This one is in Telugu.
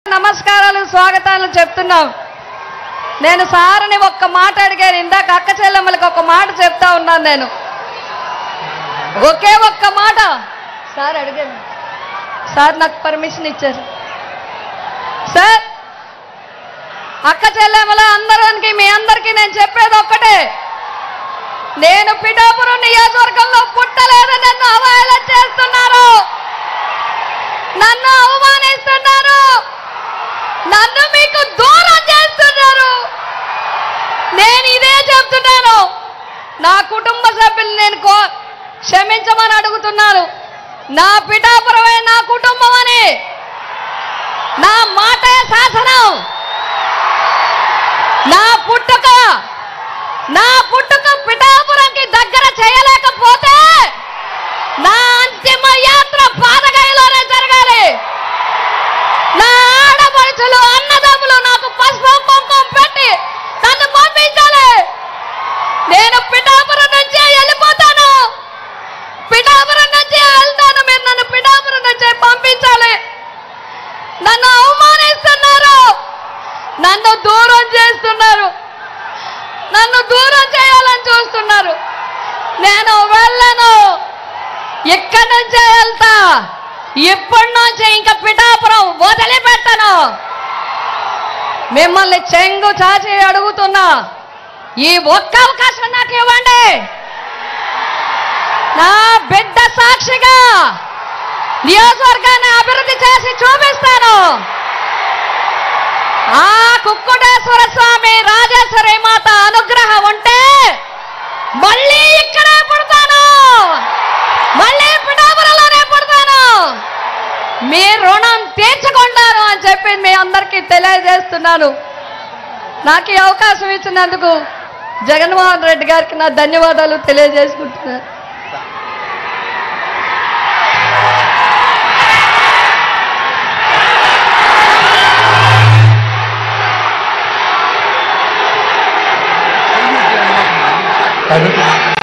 నమస్కారాలు స్వాగతాలు చెప్తున్నాం నేను సార్ని ఒక్క మాట అడిగాను ఇందాక అక్క చెల్లెమ్మలకి ఒక మాట చెప్తా ఉన్నాను నేను ఒకే ఒక్క మాట సార్ అడిగాను సార్ నాకు పర్మిషన్ ఇచ్చారు సార్ అక్క చెల్లెమ్మల అందరికి మీ అందరికీ నేను చెప్పేది ఒక్కటే నేను పిఠాపురం నియోజకవర్గంలో పుట్టలేదు నన్ను అవహేళన చేస్తున్నారు నన్ను అవమానిస్తున్నారు నన్ను మీకు దూరం చేస్తున్నారు నేను ఇదే చెప్తున్నాను నా కుటుంబ సభ్యులు నేను కో క్షమించమని అడుగుతున్నాను నా పిఠాపురమే నా కుటుంబం అని నా మాటే శాసనం నా పుట్టుక నా పుట్టుక పిఠాపురంకి దగ్గర చేయలేకపోతే నా అంతిమ యాత్ర పాదగైలోనే జరగాలి నా ఆడపడుచులు అన్నదమ్ములు నాకు పసుపు కుంకుమ పెట్టి నన్ను పంపించాలి నేను పిఠాపురం నుంచే వెళ్ళిపోతాను పిఠాపురం నుంచే వెళ్తాను మీరు నన్ను పిఠాపురం నుంచే పంపించాలి నన్ను అవమానిస్తున్నారు నన్ను దూరం చేస్తున్నారు నన్ను దూరం చేయాలని చూస్తున్నారు నేను వెళ్ళను ఇక్కడి నుంచే వెళ్తా ఇప్పటి నుంచి ఇంకా పిఠాపురం వదిలిపెట్టను మిమ్మల్ని చెంగు చాచి అడుగుతున్నా ఈ ఒక్క అవకాశం నాకు ఇవ్వండి నా బిడ్డ సాక్షిగా నియోజకవర్గాన్ని అభివృద్ధి చేసి చూపిస్తాను ఆ కుక్కుటేశ్వర స్వామి రాజేశ్వరి మాత అనుగ్రహం ఉంటే మళ్ళీ ఇక్కడే పుడతాను మళ్ళీ పిఠాపురంలోనే పుడతాను మీ రుణం తీర్చుకుంటాను అని చెప్పి మీ అందరికీ తెలియజేస్తున్నాను నాకు ఈ అవకాశం ఇచ్చినందుకు జగన్మోహన్ రెడ్డి గారికి నా ధన్యవాదాలు తెలియజేసుకుంటున్నాను చదువుతుంది